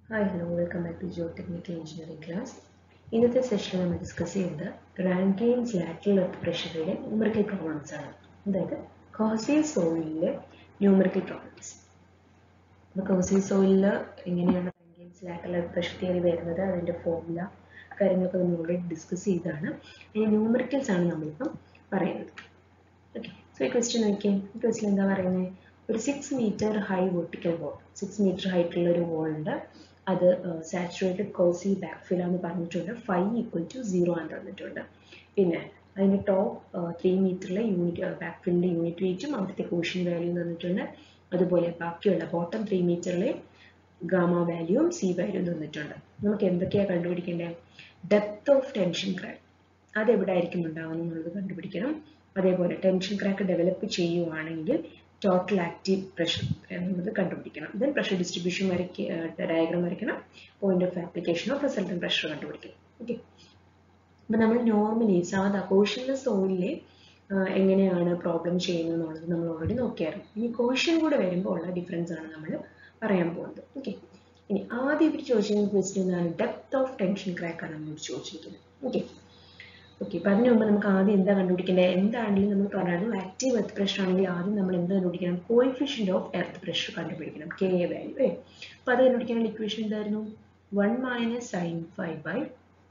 hi hello welcome back to geotechnical engineering class ഇന്നത്തെ സെഷനിൽ നമ്മൾ ഡിസ്കസ് ചെയ്യുന്നത് റാങ്കൈൻസ് ലാറ്ററൽ എർത്ത് പ്രഷറിലെ ന്യൂമറിക്കൽ പ്രോബ്ലംസ് ആണ് അതായത് കോസീവ് സോയിലിലെ ന്യൂമറിക്കൽ പ്രോബ്ലംസ് അപ്പോൾ കോസീവ് സോയിലിൽ എങ്ങനെയാണ് Rankine's lateral earth pressure theory വരുന്നത് അതിൻ്റെ ഫോർമുല കാര്യങ്ങളൊക്കെ നമ്മൾ ഓൾറെഡി ഡിസ്കസ് ചെയ്തതാണ് അതിന് ന്യൂമറിക്കൽസ് ആണ് നമ്മളിപ്പം പറയുന്നത് ഓക്കെ സോ ഈ ക്വസ്റ്റ്യൻ നോക്കിയേ ഈ ക്വസ്റ്റ്യൻ എന്താ പറയുന്നത് ഒരു six metre high vertical wall six metre ഹൈറ്റുള്ള ഒരു wall ഉണ്ട് അത് സാച്ചുറേറ്റഡ് കോസി ബാക്ക്ഫിൽ ആണെന്ന് പറഞ്ഞിട്ടുണ്ട് ഫൈവ് ഈക്വൽ ടു സീറോ ആണ് തന്നിട്ടുണ്ട് പിന്നെ അതിൻ്റെ ടോപ്പ് ത്രീ മീറ്ററിലെ യൂണിറ്റ് ബാക്ക്ഫിലിൻ്റെ യൂണിറ്റ് വെയിറ്റും അവിടുത്തെ കോഷൻ വാല്യൂ തന്നിട്ടുണ്ട് അതുപോലെ ബാക്കിയുള്ള ബോട്ടം ത്രീ മീറ്ററിലെ ഗാമ വാല്യൂവും സി വാല്യൂവും തന്നിട്ടുണ്ട് നമുക്ക് എന്തൊക്കെയാണ് കണ്ടുപിടിക്കേണ്ടത് ഡെപ്ത് ഓഫ് ടെൻഷൻ ക്രാക്ക് അത് എവിടെ ആയിരിക്കും ഉണ്ടാവുന്നത് എന്നുള്ളത് കണ്ടുപിടിക്കണം അതേപോലെ ടെൻഷൻ ക്രാക്ക് ഡെവലപ്പ് ചെയ്യുവാണെങ്കിൽ ടോട്ടൽ ആക്റ്റീവ് പ്രഷർ എന്നുള്ളത് കണ്ടുപിടിക്കണം ദെൻ പ്രഷർ ഡിസ്ട്രിബ്യൂഷൻ വരയ്ക്കുക ഡയഗ്രാം വരയ്ക്കണം point of application of resultant pressure കണ്ടുപിടിക്കണം ഓക്കെ അപ്പം നമ്മൾ നോർമലി സാധാ കോഷ്യൻലെസ് സോയിലിലെ എങ്ങനെയാണ് പ്രോബ്ലം ചെയ്യുന്നത് എന്നുള്ളത് നമ്മൾ ഓൾറെഡി നോക്കിയായിരുന്നു ഇനി കോഷ്യൻ കൂടെ വരുമ്പോൾ ഉള്ള ഡിഫറൻസ് ആണ് നമ്മൾ പറയാൻ പോകുന്നത് ഓക്കെ ഇനി ആദ്യം ഇവർ ചോദിച്ചിരിക്കുന്ന ക്വസ്റ്റ്യൻ എന്താണ് ഡെപ്ത് ഓഫ് ടെൻഷൻ ക്രാക്ക് ആണ് നമ്മൾ ചോദിച്ചിരിക്കുന്നത് ഓക്കെ ഓക്കെ അപ്പം അതിന് മുമ്പ് നമുക്ക് ആദ്യം എന്താ കണ്ടുപിടിക്കേണ്ടത് എന്താണെങ്കിലും നമ്മൾ പറഞ്ഞായിരുന്നു ആക്റ്റീവ് എർത്ത് പ്രഷർ ആണെങ്കിൽ ആദ്യം നമ്മൾ എന്ത് കണ്ടുപിടിക്കണം കോയിഫിഷ്യൻ്റ് ഓഫ് എർത്ത് പ്രഷർ കണ്ടുപിടിക്കണം കെ എ വാല്യൂ അല്ലേ അപ്പോൾ അത് കണ്ടുപിടിക്കാനുള്ള ഇക്വേഷൻ എന്തായിരുന്നു one minus sine five by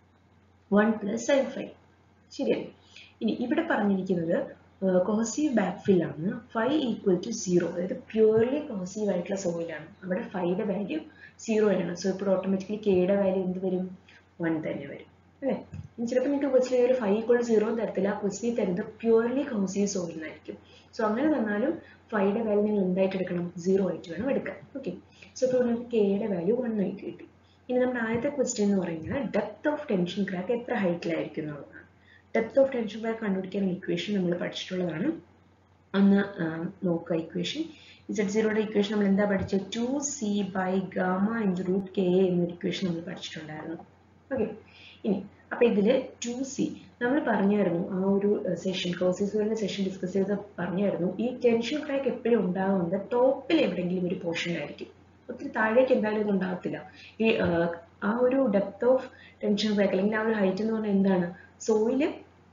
one plus sine five ശരിയല്ലേ ഇനി ഇവിടെ പറഞ്ഞിരിക്കുന്നത് കോസീവ് ബാക്ക്ഫിൽ ആണ് ഫൈവ് ഈക്വൽ ടു സീറോ അതായത് പ്യൂർലി കോസീവ് ആയിട്ടുള്ള സോയിലാണ് അവിടെ ഫൈയുടെ വാല്യൂ സീറോ ആണ് സോ ഇപ്പോൾ ഓട്ടോമാറ്റിക്കലി കെയുടെ വാല്യൂ എന്ത് വരും വൺ തന്നെ വരും അല്ലേ ഇനി ചിലപ്പോൾ നിങ്ങൾക്ക് ക്വസ്റ്റിൽ ഒരു ഫൈവ് ഈക്വൾ സീറോ തരത്തില്ല ക്വസ്റ്റിൽ തരുന്നത് പ്യൂർലി കോസീവ് സോയിലായിരിക്കും സോ അങ്ങനെ തന്നാലും ഫൈയുടെ വാല്യൂ നിങ്ങൾ എന്തായിട്ട് എടുക്കണം സീറോ ആയിട്ട് വേണം എടുക്കാൻ ഓക്കെ സോ ഇപ്പോൾ നിങ്ങൾക്ക് കെയുടെ വാല്യൂ വൺ ആയിട്ട് കിട്ടി ഇനി നമ്മുടെ ആദ്യത്തെ ക്വസ്റ്റ്യൻ എന്ന് പറയുന്നത് ഡെപ്ത് ഓഫ് ടെൻഷൻ ക്രാക്ക് എത്ര ഹൈറ്റിലായിരിക്കും എന്നുള്ളതാണ് ഡെപ്ത് ഓഫ് ടെൻഷൻ ക്രാക്ക് കണ്ടുപിടിക്കാനുള്ള ഇക്വേഷൻ നമ്മൾ പഠിച്ചിട്ടുള്ളതാണ് ഒന്ന് നോക്കുക ഇക്വേഷൻ ഇസഡ് സീറോയുടെ ഇക്വേഷൻ നമ്മൾ എന്താ പഠിച്ചത് two C by gamma into root K A എന്നൊരു ഇക്വേഷൻ നമ്മൾ പഠിച്ചിട്ടുണ്ടായിരുന്നു ഓക്കെ ഇനി അപ്പൊ ഇതില് ടു സി നമ്മൾ പറഞ്ഞായിരുന്നു ആ ഒരു സെഷൻ കോസിസുകളുടെ സെഷൻ ഡിസ്കസ് ചെയ്ത് പറഞ്ഞായിരുന്നു ഈ ടെൻഷൻ ക്രാക്ക് എപ്പോഴും ഉണ്ടാകുന്നത് ടോപ്പിൽ എവിടെയെങ്കിലും ഒരു പോർഷനിലായിരിക്കും ഒത്തിരി താഴേക്ക് എന്തായാലും ഇത് ഉണ്ടാകത്തില്ല ഈ ആ ഒരു ഡെപ്ത് ഓഫ് ടെൻഷൻ ക്രാക്ക് അല്ലെങ്കിൽ ആ ഒരു ഹൈറ്റ് എന്ന് പറഞ്ഞാൽ എന്താണ് സോയില്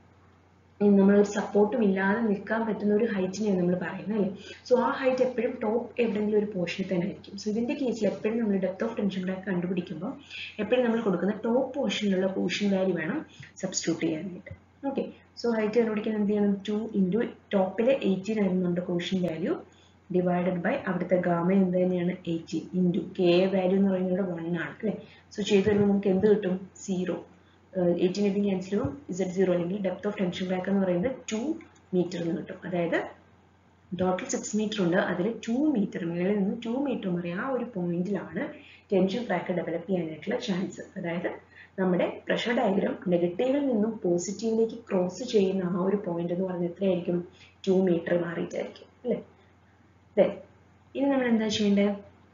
നമ്മളൊരു സപ്പോർട്ടും ഇല്ലാതെ നിൽക്കാൻ പറ്റുന്ന ഒരു ഹൈറ്റിനെയാണ് നമ്മൾ പറയുന്നത് അല്ലേ സോ ആ ഹൈറ്റ് എപ്പോഴും ടോപ്പ് എവിടെയെങ്കിലും ഒരു പോർഷനിൽ തന്നെ ആയിരിക്കും സോ ഇതിന്റെ കേസിൽ എപ്പോഴും നമ്മൾ ഡെപ്ത് ഓഫ് ടെൻഷൻ ക്രാക്ക് കണ്ടുപിടിക്കുമ്പോൾ എപ്പോഴും നമ്മൾ കൊടുക്കുന്ന ടോപ്പ് പോർഷനിലുള്ള പോർഷൻ വാല്യൂ വേണം സബ്സ്റ്റിറ്റ്യൂട്ട് ചെയ്യാനായിട്ട് ഓക്കെ സോ ഹൈറ്റ് കണ്ടുപിടിക്കാൻ എന്ത് ചെയ്യണം ടു ഇൻറ്റു ടോപ്പിലെ എയ്റ്റീൻ ആയിരുന്നു നമ്മുടെ കോഷൻ വാല്യൂ ഡിവൈഡഡ് ബൈ അവിടുത്തെ ഗാമ എന്ത് തന്നെയാണ് എയ്റ്റീൻ ഇൻറ്റു കെ വാല്യൂ എന്ന് പറയുന്നത് വൺ ആണ് അല്ലേ സോ ചെയ്ത് വരുമ്പോൾ നമുക്ക് എന്ത് കിട്ടും സീറോ എയ്റ്റീൻ എയ്റ്റീൻ ക്യാൻസൽ ചെയ്യും ഇസഡ് സീറോ അല്ലെങ്കിൽ ഡെപ്ത് ഓഫ് ടെൻഷൻ ക്രാക്ക് എന്ന് പറയുന്നത് ടു മീറ്റർ എന്ന് കിട്ടും അതായത് ടോട്ടൽ സിക്സ് മീറ്റർ ഉണ്ട് അതിൽ ടു മീറ്റർ മുകളിൽ നിന്ന് ടു മീറ്റർ വരെ ആ ഒരു പോയിന്റിലാണ് ടെൻഷൻ ക്രാക്ക് ഡെവലപ്പ് ചെയ്യാനായിട്ടുള്ള ചാൻസ് അതായത് നമ്മുടെ പ്രഷർ ഡയഗ്രാം നെഗറ്റീവിൽ നിന്നും പോസിറ്റീവിലേക്ക് ക്രോസ് ചെയ്യുന്ന ആ ഒരു പോയിന്റ് എന്ന് പറയുന്നത് എത്രയായിരിക്കും ടു മീറ്റർ മാറിയിട്ടായിരിക്കും അല്ലേ അതെ ഇനി നമ്മൾ എന്താ ചെയ്യേണ്ടത്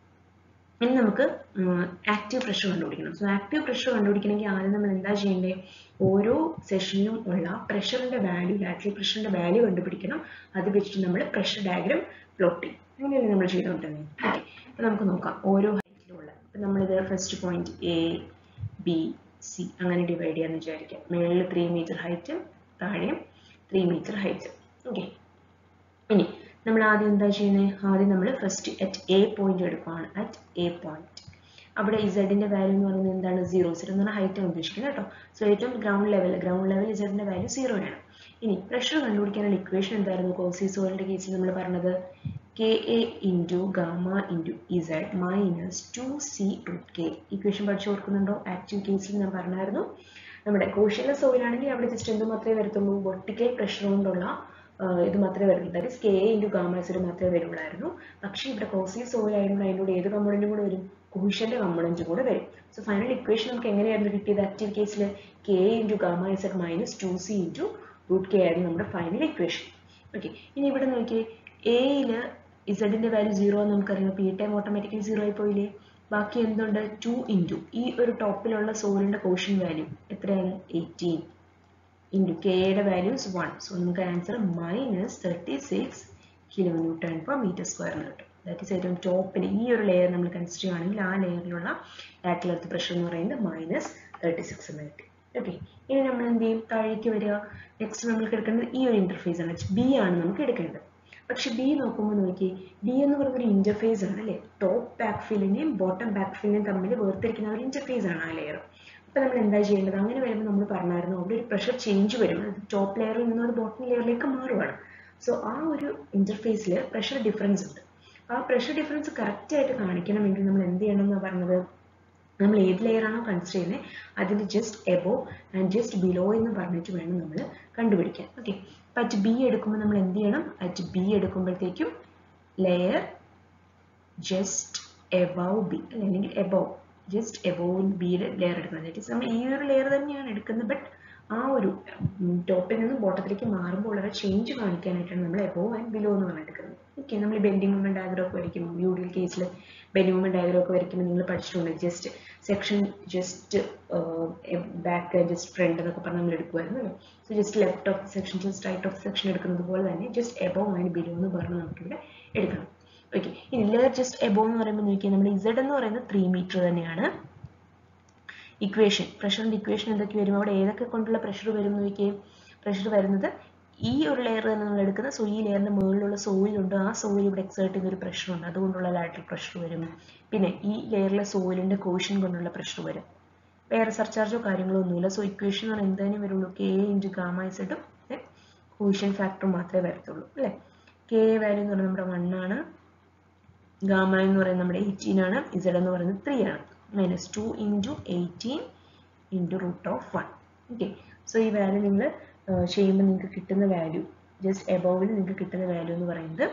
ഇനി നമുക്ക് ആക്റ്റീവ് പ്രഷർ കണ്ടുപിടിക്കണം സോ ആക്റ്റീവ് പ്രഷർ കണ്ടുപിടിക്കണമെങ്കിൽ ആദ്യം നമ്മൾ എന്താ ചെയ്യേണ്ടത് ഓരോ സെഷനിലും ഉള്ള പ്രഷറിന്റെ വാല്യൂ ലാറ്ററൽ പ്രഷറിന്റെ വാല്യൂ കണ്ടുപിടിക്കണം അത് വെച്ചിട്ട് നമ്മൾ പ്രഷർ ഡയഗ്രാം പ്ലോട്ട് ചെയ്യും അങ്ങനെയല്ലേ നമ്മൾ ചെയ്തുകൊണ്ടിരുന്നത് ഓക്കെ അപ്പം നമുക്ക് നോക്കാം ഓരോ ഹൈറ്റിലുള്ള അപ്പം നമ്മളിത് first point A B C അങ്ങനെ ഡിവൈഡ് ചെയ്യാന്ന് വിചാരിക്കാം മുകളിൽ ത്രീ മീറ്റർ ഹൈറ്റ് താഴെയും ത്രീ മീറ്റർ ഹൈറ്റ് ഓക്കെ ഇനി നമ്മൾ ആദ്യം എന്താ ചെയ്യുന്നത് ആദ്യം നമ്മൾ ഫസ്റ്റ് അറ്റ് എ പോയിന്റ് എടുക്കുകയാണ് അറ്റ് എ പോയിന്റ് അവിടെ ഇസഡിന്റെ വാല്യൂ എന്ന് പറയുന്നത് എന്താണ് സീറോ സീറോ എന്ന് പറഞ്ഞാൽ ഹൈറ്റ് ആണ് ഉദ്ദേശിക്കുന്നത് കേട്ടോ സോ ഏറ്റവും ഗ്രൗണ്ട് ലെവൽ ഗ്രൗണ്ട് ലെവൽ ഇസഡിന്റെ വാല്യൂ സീറോ ആണ് ഇനി പ്രഷർ കണ്ടുപിടിക്കാനുള്ള ഇക്വേഷൻ എന്തായിരുന്നു കോസിസോളിന്റെ കേസിൽ നമ്മൾ പറഞ്ഞത് K A into gamma into Z minus two C root K equation പഠിച്ചു ഓർക്കുന്നുണ്ടോ ആക്റ്റീവ് കേസിൽ ഞാൻ പറഞ്ഞായിരുന്നു നമ്മുടെ കോഷ്യല സോയിലാണെങ്കിൽ അവിടെ ജസ്റ്റ് എന്ത് മാത്രമേ വരത്തുള്ളൂ വെർട്ടിക്കൽ പ്രഷർ കൊണ്ടുള്ള ഇത് മാത്രമേ വരുള്ളൂ that is K into gamma Z മാത്രമേ വരുള്ളായിരുന്നു പക്ഷേ ഇവിടെ കോസി സോയിൽ ആയതുകൊണ്ട് അതിൻ്റെ കൂടെ ഏത് കമ്പോണൻറ്റും കൂടെ വരും കോഷ്യൻ്റെ കമ്പോണൻറ്റും കൂടെ വരും സോ ഫൈനൽ ഇക്വേഷൻ നമുക്ക് എങ്ങനെയായിരുന്നു കിട്ടിയത് ആക്റ്റീവ് കേസിൽ K into gamma Z minus two C into root K ആയിരുന്നു നമ്മുടെ ഫൈനൽ ഇക്വേഷൻ ഓക്കെ ഇനി ഇവിടെ നോക്കിയേ എയിൽ ഇസഡിൻ്റെ വാല്യൂ സീറോ എന്ന് നമുക്കറിയാം പി ടൈം ഓട്ടോമാറ്റിക്കലി സീറോ ആയി പോയില്ലേ ബാക്കി എന്തുണ്ട് ടു ഇൻറ്റു ഈ ഒരു ടോപ്പിലുള്ള സോളിൻ്റെ കോഷൻ വാല്യൂ എത്രയാണ് എയ്റ്റീൻ ഇൻറ്റു കെയുടെ വാല്യൂ ഇസ് വൺ സോ നമുക്ക് answer minus thirty six kilo newton per metre square എന്ന് കിട്ടും ദാറ്റ് ഈസ് ഏറ്റവും ടോപ്പിൽ ഈ ഒരു ലെയർ നമ്മൾ കൺസിഡർ ചെയ്യുകയാണെങ്കിൽ ആ ലെയറിലുള്ള ലാറ്ററൽ എർത്ത് പ്രഷർ എന്ന് പറയുന്നത് മൈനസ് തേർട്ടി സിക്സ് എന്ന് കിട്ടി ഓക്കെ ഇനി നമ്മൾ എന്ത് ചെയ്യും താഴേക്ക് വരിക നെക്സ്റ്റ് നമ്മൾക്ക് എടുക്കേണ്ടത് ഈ ഒരു ഇന്റർഫേസ് ആണ് ബി ആണ് നമുക്ക് എടുക്കേണ്ടത് പക്ഷെ ബി നോക്കുമ്പോൾ നോക്കി ബി എന്ന് പറയുന്ന ഒരു ഇന്റർഫേസ് ആണ് അല്ലേ ടോപ്പ് ബാക്ക് ഫില്ലിനെയും ബോട്ടം ബാക്ക് ഫില്ലിനെയും തമ്മിൽ വേർതിരിക്കുന്ന ഒരു ഇന്റർഫേസ് ആണ് ആ ലെയർ അപ്പൊ നമ്മൾ എന്താ ചെയ്യേണ്ടത് അങ്ങനെ വരുമ്പോൾ നമ്മൾ പറഞ്ഞായിരുന്നു അവിടെ ഒരു പ്രഷർ ചേഞ്ച് വരും അത് ടോപ്പ് ലെയറിൽ നിന്ന് ഒരു ബോട്ടം ലെയറിലേക്ക് മാറുവാണ് സോ ആ ഒരു ഇന്റർഫേസിൽ പ്രഷർ ഡിഫറൻസ് ഉണ്ട് ആ പ്രഷർ ഡിഫറൻസ് കറക്റ്റ് ആയിട്ട് കാണിക്കണമെങ്കിൽ നമ്മൾ എന്ത് ചെയ്യണം എന്ന് പറഞ്ഞത് നമ്മൾ ഏത് ലെയർ ആണോ കൺസിഡർ ചെയ്യുന്നത് അതിന് just above and just below എന്ന് പറഞ്ഞിട്ട് വേണം നമ്മൾ കണ്ടുപിടിക്കാൻ ഓക്കെ അപ്പം അറ്റ് ബി എടുക്കുമ്പോൾ നമ്മൾ എന്ത് ചെയ്യണം അറ്റ് ബി എടുക്കുമ്പോഴത്തേക്കും ലെയർ ജസ്റ്റ് എബവ് ബി അല്ലെങ്കിൽ എബവ് ജസ്റ്റ് എബോവ് ബിയുടെ ലെയർ എടുക്കുന്നത് ദാറ്റ് നമ്മൾ ഈ ഒരു ലെയർ തന്നെയാണ് എടുക്കുന്നത് ബട്ട് ആ ഒരു ടോപ്പിൽ നിന്ന് ബോട്ടത്തിലേക്ക് മാറുമ്പോൾ ഉള്ള ചേഞ്ച് കാണിക്കാനായിട്ടാണ് നമ്മൾ എബോവ് ആൻഡ് ബിലോ എന്ന് പറഞ്ഞ് എടുക്കുന്നത് ഓക്കെ നമ്മൾ ബെൻഡിങ് മൂവ്മെന്റ് ഡയഗ്രം ഒക്കെ വരയ്ക്കുമ്പോൾ യൂഡിയൽ കേസിൽ ബെൻഡിങ് മൂവ്മെന്റ് ഡയഗ്രം ഒക്കെ വരയ്ക്കുമ്പോൾ നിങ്ങൾ പഠിച്ചിട്ടുണ്ട് just section just back just front എന്നൊക്കെ പറഞ്ഞ് നമ്മൾ എടുക്കുമായിരുന്നു അല്ലേ so just left of section just right of section എടുക്കുന്നത് പോലെ തന്നെ ജസ്റ്റ് എബോവ് ആൻഡ് ബിലോ എന്ന് പറഞ്ഞ് നമുക്കിവിടെ എടുക്കണം ഓക്കെ ഇനി ലെയർ ജസ്റ്റ് എബോവ് എന്ന് പറയുമ്പോൾ നോക്കിയാൽ നമ്മൾ ഇസഡ് എന്ന് പറയുന്നത് ത്രീ മീറ്റർ തന്നെയാണ് ഇക്വേഷൻ പ്രഷറിന്റെ ഇക്വേഷൻ എന്തൊക്കെ വരും അവിടെ ഏതൊക്കെ കൊണ്ടുള്ള പ്രഷർ വരും എന്ന് നോക്കിയേ പ്രഷർ വരുന്നത് ഈ ഒരു ലെയർ തന്നെ നമ്മൾ എടുക്കുന്നത് സോ ഈ ലെയറിന്റെ മുകളിലുള്ള സോയിൽ ഉണ്ട് ആ സോയിൽ ഇവിടെ എക്സേർട്ട് ചെയ്യുന്ന ഒരു പ്രഷർ ഉണ്ട് അതുകൊണ്ടുള്ള ലാറ്ററൽ പ്രഷർ വരും പിന്നെ ഈ ലെയറിലെ സോയിലിന്റെ കോഷൻ കൊണ്ടുള്ള പ്രഷർ വരും വേറെ സർചാർജോ കാര്യങ്ങളോ ഒന്നുമില്ല സോ ഇക്വേഷൻ എന്ന് പറഞ്ഞാൽ എന്തായാലും വരുള്ളൂ കെ ഇൻറ്റു ഗാമ ഇസഡും കോഷൻ ഫാക്ടർ മാത്രമേ വരത്തുള്ളൂ അല്ലേ കെ വാല്യൂ എന്ന് പറയുന്നത് നമ്മുടെ വൺ ആണ് ഗാമ എന്ന് പറയുന്നത് നമ്മുടെ എയ്റ്റീൻ ആണ് ഇസഡ് എന്ന് പറയുന്നത് ത്രീ ആണ് minus two into eighteen into root of one okay so ഈ വാല്യൂ നിങ്ങൾ ചെയ്യുമ്പോൾ നിങ്ങൾക്ക് കിട്ടുന്ന വാല്യൂ ജസ്റ്റ് എബോവിൽ നിങ്ങൾക്ക് കിട്ടുന്ന വാല്യൂ എന്ന് പറയുന്നത്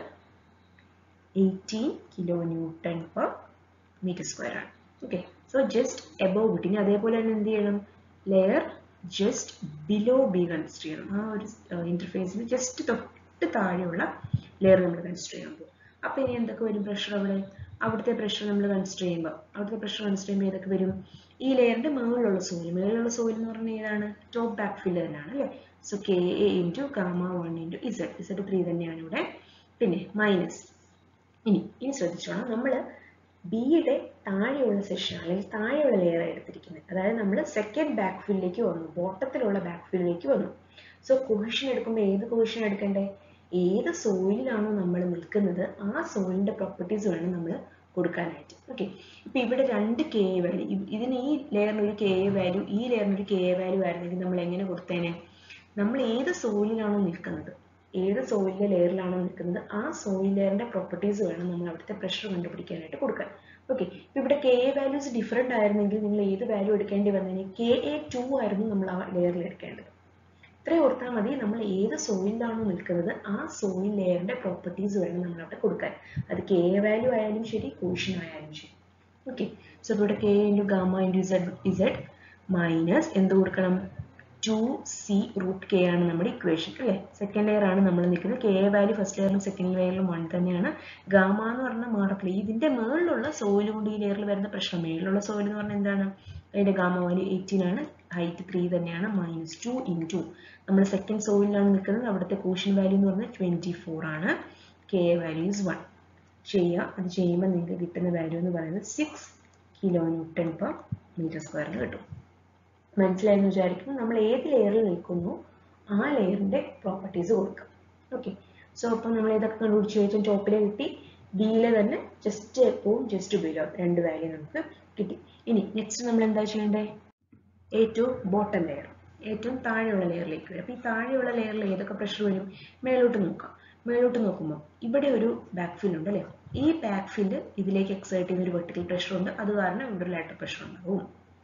eighteen kilo newton per metre square ആണ് ഓക്കെ സോ ജസ്റ്റ് എബോവ് കിട്ടി ഇനി അതേപോലെ തന്നെ എന്ത് ചെയ്യണം layer just below B consider ചെയ്യണം ആ ഒരു ഇന്റർഫേസിന് ജസ്റ്റ് തൊട്ട് താഴെയുള്ള ലെയർ നമ്മൾ കൺസിഡർ ചെയ്യാൻ പോകും അപ്പോൾ ഇനി എന്തൊക്കെ വരും പ്രഷർ അവിടെ അവിടുത്തെ പ്രഷർ നമ്മൾ കൺസിഡർ ചെയ്യുമ്പോൾ അവിടുത്തെ പ്രഷർ കൺസിഡർ ചെയ്യുമ്പോൾ ഏതൊക്കെ വരും ഈ ലെയറിന്റെ മുകളിലുള്ള സോയിൽ മുകളിലുള്ള സോയിൽ എന്ന് പറഞ്ഞാൽ ഏതാണ് ടോപ്പ് ബാക്ക് ഫില്ല് തന്നെയാണ് അല്ലേ so K A into gamma one into Z Z three തന്നെയാണ് ഇവിടെ പിന്നെ മൈനസ് ഇനി ഇനി ശ്രദ്ധിച്ചോണം നമ്മൾ ബിയുടെ താഴെയുള്ള സെഷൻ അല്ലെങ്കിൽ താഴെയുള്ള ലെയർ എടുത്തിരിക്കുന്നത് അതായത് നമ്മൾ സെക്കൻഡ് ബാക്ക് ഫില്ലിലേക്ക് വന്നു ബോട്ടത്തിലുള്ള ബാക്ക് ഫില്ലിലേക്ക് വന്നു സോ കൊഹിഷൻ എടുക്കുമ്പോൾ ഏത് കൊഹിഷൻ എടുക്കണ്ടേ ഏത് സോയിലാണോ നമ്മൾ നിൽക്കുന്നത് ആ സോയിലിന്റെ പ്രോപ്പർട്ടീസ് വേണം നമ്മൾ കൊടുക്കാനായിട്ട് ഓക്കെ ഇപ്പൊ ഇവിടെ രണ്ട് കെ എ വാല്യൂ ഇതിന് ഈ ലെയറിന് ഒരു കെ എ വാല്യൂ ഈ ലെയറിന് ഒരു കെ എ വാല്യൂ ആയിരുന്നെങ്കിൽ നമ്മൾ എങ്ങനെ കൊടുത്തേനെ നമ്മൾ ഏത് സോയിലാണോ നിൽക്കുന്നത് ഏത് സോയിലിന്റെ ലെയറിലാണോ നിൽക്കുന്നത് ആ സോയിൽ ലെയറിന്റെ പ്രോപ്പർട്ടീസ് വേണം നമ്മൾ അവിടുത്തെ പ്രഷർ കണ്ടുപിടിക്കാനായിട്ട് കൊടുക്കാൻ ഓക്കെ ഇപ്പൊ ഇവിടെ കെ എ വാല്യൂസ് ഡിഫറെന്റ് ആയിരുന്നെങ്കിൽ നിങ്ങൾ ഏത് വാല്യൂ എടുക്കേണ്ടി വന്നതിന് കെ എ ടു ആയിരുന്നു നമ്മൾ ആ ലെയറിൽ എടുക്കേണ്ടത് ഇത്രയും ഓർത്താൽ മതി നമ്മൾ ഏത് സോയിലാണോ നിൽക്കുന്നത് ആ സോയിൽ ലെയറിന്റെ പ്രോപ്പർട്ടീസ് വേണം നമ്മൾ അവിടെ കൊടുക്കാൻ അത് കെ എ വാല്യൂ ആയാലും ശരി കോഷൻ ആയാലും ശരി ഓക്കെ സോ ഇവിടെ K into gamma into Z Z minus എന്ത് കൊടുക്കണം ടു സി റൂട്ട് കെ ആണ് നമ്മുടെ ഇക്വേഷൻ അല്ലേ സെക്കൻഡ് ലെയർ ആണ് നമ്മൾ നിൽക്കുന്നത് കെ എ വാല്യൂ ഫസ്റ്റ് ലെയറിലും സെക്കൻഡ് ലെയറിലും വൺ തന്നെയാണ് ഗാമ എന്ന് പറഞ്ഞാൽ മാറത്തില്ല ഇതിന്റെ മുകളിലുള്ള സോയിൽ കൊണ്ട് ഈ ലെയറിൽ വരുന്ന പ്രശ്നം മേളിലുള്ള സോയിൽ എന്ന് പറഞ്ഞാൽ എന്താണ് അതിന്റെ ഗാമ വാല്യൂ എയ്റ്റീൻ ആണ് ഹൈറ്റ് ത്രീ തന്നെയാണ് മൈനസ് ടു ഇൻറ്റു നമ്മൾ സെക്കൻഡ് സോയിലാണ് നിൽക്കുന്നത് അവിടുത്തെ കോഷൻ വാല്യൂ എന്ന് പറഞ്ഞാൽ ട്വന്റി ഫോർ ആണ് K A value is one ചെയ്യുക അത് ചെയ്യുമ്പോൾ നിങ്ങൾക്ക് കിട്ടുന്ന വാല്യൂ എന്ന് പറയുന്നത് six kilo newton per metre സ്ക്വയറിൽ കിട്ടും മനസ്സിലായെന്ന് വിചാരിക്കുന്നു നമ്മൾ ഏത് ലെയറിൽ നിൽക്കുന്നു ആ ലെയറിന്റെ പ്രോപ്പർട്ടീസ് കൊടുക്കാം ഓക്കെ സോ അപ്പം നമ്മൾ ഏതൊക്കെ കണ്ടുപിടിച്ച് ചോദിച്ചാൽ ടോപ്പിലെ കിട്ടി ബിയിലെ തന്നെ ജസ്റ്റ് എപ്പോഴും ജസ്റ്റ് ബിലോ രണ്ട് വാല്യൂ നമുക്ക് കിട്ടി ഇനി നെക്സ്റ്റ് നമ്മൾ എന്താ ചെയ്യേണ്ടത് ഏറ്റവും ബോട്ടം ലെയർ ഏറ്റവും താഴെയുള്ള ലെയറിലേക്ക് വരും അപ്പോൾ ഈ താഴെയുള്ള ലെയറിൽ ഏതൊക്കെ പ്രഷർ വരും മേലോട്ട് നോക്കാം മേലോട്ട് നോക്കുമ്പോൾ ഇവിടെ ഒരു ബാക്ക് ഫിൽ ഉണ്ട് അല്ലേ ഈ ബാക്ക് ഫില്ല് ഇതിലേക്ക് എക്സേർട്ട് ചെയ്യുന്ന ഒരു വെർട്ടിക്കൽ പ്രഷർ ഉണ്ട് അത് കാരണം ഇവിടെ ഒരു ലാറ്റർ പ്രഷർ ഉണ്ടാവും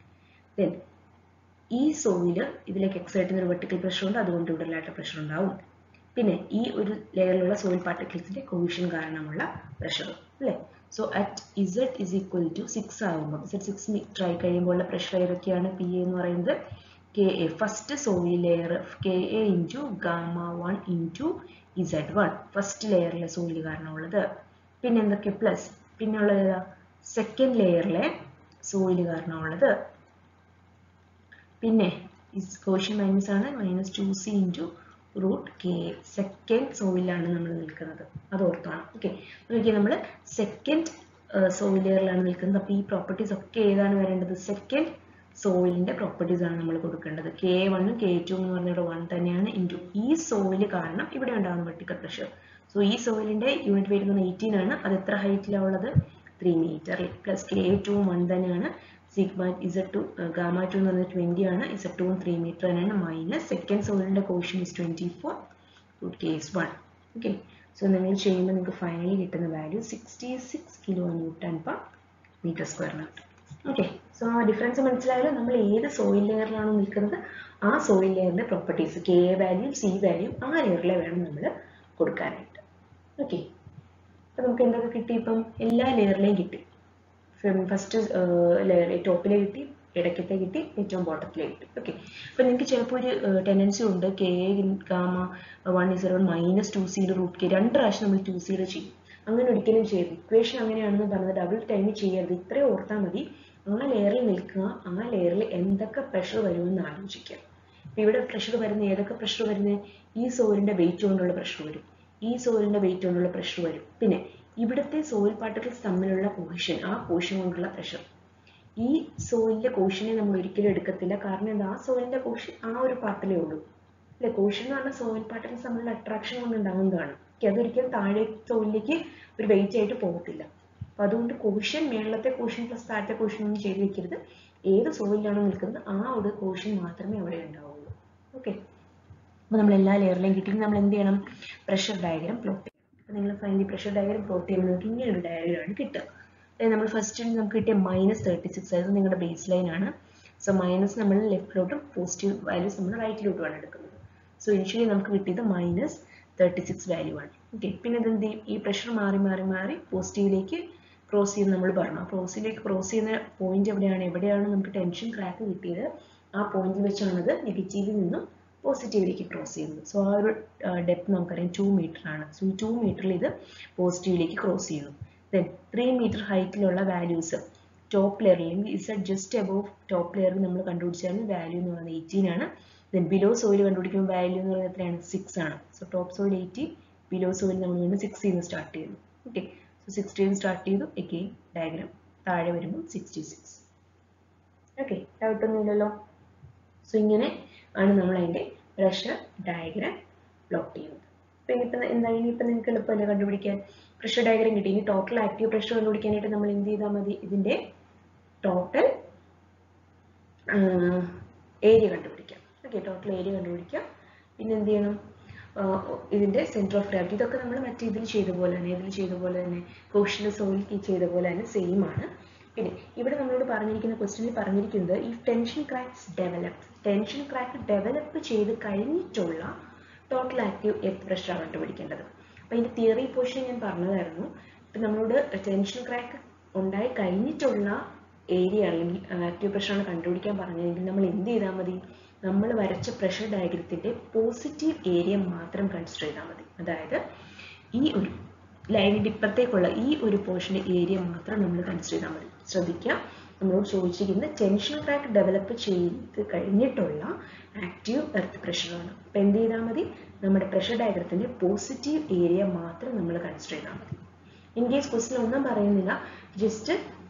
ദെൻ ഈ സോയില് ഇതിലേക്ക് എക്സേർട്ട് ചെയ്യുന്ന ഒരു വെർട്ടിക്കൽ പ്രഷർ ഉണ്ട് അതുകൊണ്ട് ഇവിടെ ലാറ്റർ പ്രഷർ ഉണ്ടാവും പിന്നെ ഈ ഒരു ലെയറിലുള്ള സോയിൽ പാർട്ടിക്കിൾസിന്റെ കൊവിഷൻ കാരണമുള്ള പ്രഷർ അല്ലേ so at Z is equal to six ആകുമ്പോൾ ഇസഡ് സിക്സ് മീറ്റർ ആയി കഴിയുമ്പോൾ പ്രഷർ ഏതൊക്കെയാണ് പി എന്ന് പറയുന്നത് K A first soil layer K A into gamma one into Z one first ലെയറിലെ സോയിൽ കാരണമുള്ളത് പിന്നെ എന്തൊക്കെ പ്ലസ് പിന്നെ ഉള്ളത് ഏതാ സെക്കൻഡ് ലെയറിലെ സോയിൽ കാരണമുള്ളത് പിന്നെ കോഷൻ മൈനസ് ആണ് minus two C into root K second സോയിലാണ് നമ്മൾ നിൽക്കുന്നത് അത് ഓർത്താണ് ഓക്കെ നോക്കിയാൽ നമ്മൾ സെക്കൻഡ് സോയിൽ ലെയറിലാണ് നിൽക്കുന്നത് അപ്പോൾ ഈ പ്രോപ്പർട്ടീസ് ഒക്കെ ഏതാണ് വരേണ്ടത് സെക്കൻഡ് സോയിലിന്റെ പ്രോപ്പർട്ടീസ് ആണ് നമ്മൾ കൊടുക്കേണ്ടത് കെ വണ്ണും കെ ടു എന്ന് പറഞ്ഞിട്ട് വൺ തന്നെയാണ് ഇൻറ്റു ഈ സോയിൽ കാരണം ഇവിടെ ഉണ്ടാകുന്ന വെർട്ടിക്കൽ പ്രഷർ സോ ഈ സോയിലിന്റെ യൂണിറ്റ് വെയിറ്റ് എന്ന് എയ്റ്റീൻ ആണ് അത് എത്ര ഹൈറ്റിലാണ് ഉള്ളത് three metre plus K two one തന്നെയാണ് sigma Z two gamma two എന്ന് പറഞ്ഞാൽ ട്വൻറ്റി ആണ് ഇസഡ് ടു ത്രീ മീറ്റർ തന്നെയാണ് മൈനസ് സെക്കൻഡ് സോയിലിന്റെ cohesion is twenty four root K is one okay so നിങ്ങൾ ചെയ്യുമ്പോൾ നിങ്ങൾക്ക് ഫൈനലി കിട്ടുന്ന value sixty six kilo newton per metre സ്ക്വയറിന് ഓക്കെ സോ ആ ഡിഫറൻസ് മനസ്സിലായാലും നമ്മൾ ഏത് സോയിൽ ലെയറിലാണോ നിൽക്കുന്നത് ആ സോയിൽ ലെയറിന്റെ properties K value C value ആ ലെയറിലെ വേണം നമ്മൾ കൊടുക്കാനായിട്ട് ഓക്കെ അപ്പോൾ നമുക്ക് എന്തൊക്കെ കിട്ടി ഇപ്പം എല്ലാ ലെയറിലെയും കിട്ടി ഫസ്റ്റ് ലെയർ ടോപ്പിലെ കിട്ടി ഇടയ്ക്കത്തെ കിട്ടി ഏറ്റവും ബോട്ടത്തിലെ കിട്ടി ഓക്കെ അപ്പോൾ നിങ്ങൾക്ക് ചിലപ്പോൾ ഒരു ടെൻഡൻസി ഉണ്ട് കെ ഗാമ വൺ ഇസർ one minus two C root K രണ്ട് പ്രാവശ്യം നമ്മൾ ടു സീഡ് ചെയ്യും അങ്ങനെ ഒരിക്കലും ചെയ്യരുത് ഇക്വേഷൻ അങ്ങനെയാണെന്ന് പറഞ്ഞത് ഡബിൾ ടൈം ചെയ്യരുത് ഇത്രയും ഓർത്താൽ മതി ആ ലെയറിൽ നിൽക്കുക ആ ലെയറിൽ എന്തൊക്കെ പ്രഷർ വരുമെന്ന് ആലോചിക്കുക ഇപ്പം ഇവിടെ പ്രഷർ വരുന്ന ഏതൊക്കെ പ്രഷർ വരുന്നത് ഈ സോയിലിൻ്റെ വെയിറ്റ് കൊണ്ടുള്ള പ്രഷർ വരും ഈ സോയിലിൻ്റെ വെയിറ്റ് കൊണ്ടുള്ള പ്രഷർ വരും പിന്നെ ഇവിടുത്തെ സോയിൽ പാർട്ടിക്കിൾസ് തമ്മിലുള്ള കോഷൻ ആ കോഷൻ കൊണ്ടുള്ള പ്രഷർ ഈ സോയിലിന്റെ കോഷനെ നമ്മൾ ഒരിക്കലും എടുക്കത്തില്ല കാരണം എന്താ ആ സോയിലിന്റെ കോഷൻ ആ ഒരു പാർട്ടിലേ ഉള്ളൂ അല്ലെ കോഷൻ എന്ന് പറഞ്ഞാൽ സോയിൽ പാർട്ടിക്കിൾസ് തമ്മിലുള്ള അട്രാക്ഷൻ കൊണ്ട് ഉണ്ടാകുന്നതാണ് അതൊരിക്കലും താഴെ സോയിലേക്ക് ഒരു വെയിറ്റ് ആയിട്ട് പോകത്തില്ല അപ്പൊ അതുകൊണ്ട് കോഷൻ മേളത്തെ കോഷൻ പ്ലസ് താഴത്തെ കോഷൻ ഒന്നും ചെയ്ത് വെക്കരുത് ഏത് സോയിലാണോ നിൽക്കുന്നത് ആ ഒരു കോഷൻ മാത്രമേ അവിടെ ഉണ്ടാവുള്ളൂ ഓക്കെ അപ്പോൾ നമ്മൾ എല്ലാ ലെയറിലെയും കിട്ടി നമ്മൾ എന്ത് ചെയ്യണം പ്രഷർ ഡയഗ്രാം പ്ലോട്ട് ചെയ്യണം അപ്പോൾ നിങ്ങൾ ഫൈനലി പ്രഷർ ഡയഗ്രാം പ്ലോട്ട് ചെയ്യുമ്പോൾ നിങ്ങൾക്ക് ഇങ്ങനെ ഒരു ഡയഗ്രാമാണ് കിട്ടുക അതായത് നമ്മൾ ഫസ്റ്റ് നമുക്ക് കിട്ടിയ മൈനസ് തേർട്ടി സിക്സ് ആയത് നിങ്ങളുടെ ബേസ് ലൈൻ ആണ് സോ മൈനസ് നമ്മൾ ലെഫ്റ്റിലോട്ടും പോസിറ്റീവ് വാല്യൂസ് നമ്മൾ റൈറ്റിലോട്ടുമാണ് എടുക്കുന്നത് സോ ഇനിഷ്യലി നമുക്ക് കിട്ടിയത് മൈനസ് തേർട്ടി സിക്സ് വാല്യൂ ആണ് ഓക്കെ പിന്നെ ഇത് എന്ത് ചെയ്യും ഈ പ്രഷർ മാറി മാറി മാറി പോസിറ്റീവിലേക്ക് ക്രോസ് ചെയ്യുന്ന നമ്മൾ പറഞ്ഞു ആ പോസിറ്റീവിലേക്ക് ക്രോസ് ചെയ്യുന്ന പോയിന്റ് എവിടെയാണ് എവിടെയാണ് നമുക്ക് ടെൻഷൻ ക്രാക്ക് കിട്ടിയത് ആ പോയിന്റിൽ വെച്ചാണത് നെഗറ്റീവിൽ നിന്നും പോസിറ്റീവിലേക്ക് ക്രോസ് ചെയ്യുന്നത് സോ ആ ഒരു ഡെപ്ത് നമുക്കറിയാം ടു മീറ്റർ ആണ് സോ ഈ ടു മീറ്ററിൽ ഇത് പോസിറ്റീവിലേക്ക് ക്രോസ് ചെയ്യുന്നു ദെൻ ത്രീ മീറ്റർ ഹൈറ്റിലുള്ള വാല്യൂസ് ടോപ്പ് ലെയറിൽ അല്ലെങ്കിൽ ഇസ് ജസ്റ്റ് അബോവ് ടോപ്പ് ലെയറിൽ നമ്മൾ കണ്ടുപിടിച്ചാൽ വാല്യൂ എന്ന് പറയുന്നത് എയ്റ്റീൻ ആണ് ദെൻ ബിലോ സോയിൽ കണ്ടുപിടിക്കുമ്പോൾ വാല്യൂ എന്ന് പറയുന്നത് എത്രയാണ് സിക്സ് ആണ് so top soil eighty below soil നമ്മൾ വീണ്ടും സിക്സ് നിന്ന് സ്റ്റാർട്ട് ചെയ്യുന്നു ഓക്കെ സോ സിക്സ്റ്റിയിൽ സ്റ്റാർട്ട് ചെയ്തു എഗെയിൻ ഡയഗ്രാം താഴെ വരുമ്പോൾ സിക്സ്റ്റി സിക്സ് ഓക്കെ ഡൗട്ടൊന്നുമില്ലല്ലോ സോ ഇങ്ങനെ ആണ് നമ്മൾ അതിൻ്റെ പ്രഷർ ഡയഗ്രാം പ്ലോട്ട് ചെയ്യുന്നത് അപ്പോൾ ഇനിയിപ്പോൾ എന്താ ഇനിയിപ്പോൾ നിങ്ങൾക്ക് എളുപ്പമല്ലേ കണ്ടുപിടിക്കാൻ പ്രഷർ ഡയഗ്രാം കിട്ടി ഇനി ടോട്ടൽ ആക്റ്റീവ് പ്രഷർ കണ്ടുപിടിക്കാനായിട്ട് നമ്മൾ എന്ത് ചെയ്താൽ മതി ഇതിൻ്റെ ടോട്ടൽ ഏരിയ കണ്ടുപിടിക്കാം ഓക്കെ ടോട്ടൽ ഏരിയ കണ്ടുപിടിക്കാം പിന്നെ എന്ത് ചെയ്യണം ഇതിൻ്റെ സെൻറ്റർ ഓഫ് ഗ്രാവിറ്റി ഇതൊക്കെ നമ്മൾ മറ്റേ ഇതിൽ ചെയ്ത പോലെ തന്നെ ഇതിൽ ചെയ്ത പോലെ തന്നെ കോഷ്യൻ്റെ സോയിൽ ചെയ്ത പോലെ തന്നെ സെയിം ആണ് പിന്നെ ഇവിടെ നമ്മളോട് പറഞ്ഞിരിക്കുന്ന ക്വസ്റ്റ്യനിൽ പറഞ്ഞിരിക്കുന്നത് ഈ tension cracks develop tension crack develop ചെയ്ത് കഴിഞ്ഞിട്ടുള്ള ടോട്ടൽ ആക്റ്റീവ് എർത്ത് പ്രഷറാണ് കണ്ടുപിടിക്കേണ്ടത് അപ്പോൾ ഇതിൻ്റെ തിയറി പോർഷൻ ഞാൻ പറഞ്ഞതായിരുന്നു ഇപ്പം നമ്മളോട് ടെൻഷൻ ക്രാക്ക് ഉണ്ടായി കഴിഞ്ഞിട്ടുള്ള ഏരിയ അല്ലെങ്കിൽ ആക്റ്റീവ് പ്രഷറാണ് കണ്ടുപിടിക്കാൻ പറഞ്ഞതെങ്കിൽ നമ്മൾ എന്ത് ചെയ്താൽ മതി നമ്മൾ വരച്ച പ്രഷർ ഡയഗ്രത്തിൻ്റെ പോസിറ്റീവ് ഏരിയ മാത്രം കൺസിഡർ ചെയ്താൽ മതി അതായത് ഈ ഒരു ലൈനിൻ്റെ ഇപ്പുറത്തേക്കുള്ള ഈ ഒരു പോർഷൻ്റെ ഏരിയ മാത്രം നമ്മൾ കൺസിഡർ ചെയ്താൽ മതി ശ്രദ്ധിക്കുക നമ്മളോട് ചോദിച്ചിരിക്കുന്നത് ടെൻഷൻ ക്രാക്ക് ഡെവലപ്പ് ചെയ്ത് കഴിഞ്ഞിട്ടുള്ള ആക്റ്റീവ് എർത്ത് പ്രഷറാണ് അപ്പം എന്ത് ചെയ്താൽ മതി നമ്മുടെ പ്രഷർ ഡയഗ്രത്തിൻ്റെ പോസിറ്റീവ് ഏരിയ മാത്രം നമ്മൾ കൺസിഡർ ചെയ്താൽ മതി ഇൻ കേസ് ക്വസ്റ്റിൽ ഒന്നും പറയുന്നില്ല ജസ്റ്റ്